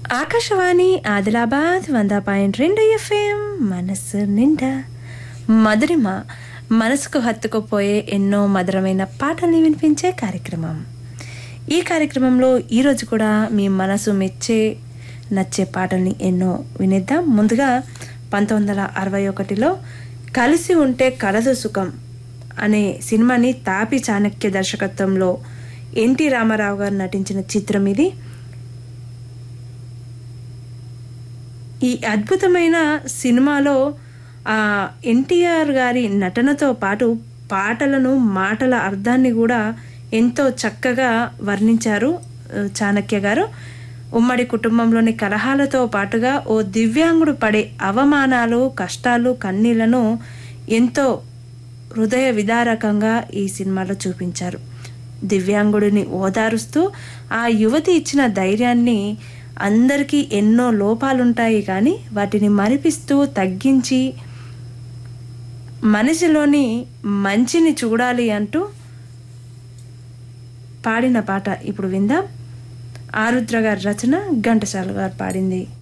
ఆకాశవాణి ఆదిలాబాద్ వంద పాయింట్ రెండు ఎఫ్ఎం మనసు నిండా మధురిమ మనసుకు హత్తుకుపోయే ఎన్నో మధురమైన పాటల్ని వినిపించే కార్యక్రమం ఈ కార్యక్రమంలో ఈరోజు కూడా మీ మనసు మెచ్చే నచ్చే పాటల్ని ఎన్నో వినేద్దాం ముందుగా పంతొమ్మిది వందల అరవై ఒకటిలో కలిసి ఉంటే కలదు సుఖం అనే సినిమాని తాపి చాణక్య దర్శకత్వంలో ఎన్టీ రామారావు గారు నటించిన చిత్రం ఇది ఈ అద్భుతమైన సినిమాలో ఆ ఎన్టీఆర్ గారి నటనతో పాటు పాటలను మాటల అర్థాన్ని కూడా ఎంతో చక్కగా వర్ణించారు ఆ, చాణక్య గారు ఉమ్మడి కుటుంబంలోని కలహాలతో పాటుగా ఓ దివ్యాంగుడు పడే అవమానాలు కష్టాలు కన్నీళ్లను ఎంతో హృదయ విదారకంగా ఈ సినిమాలో చూపించారు దివ్యాంగుడిని ఓదారుస్తూ ఆ యువతి ఇచ్చిన ధైర్యాన్ని అందరికీ ఎన్నో లోపాలుంటాయి కానీ వాటిని మరిపిస్తూ తగ్గించి మనిషిలోని మంచిని చూడాలి అంటూ పాడిన పాట ఇప్పుడు విందాం ఆరుద్ర గారి రచన ఘంటసాల గారు పాడింది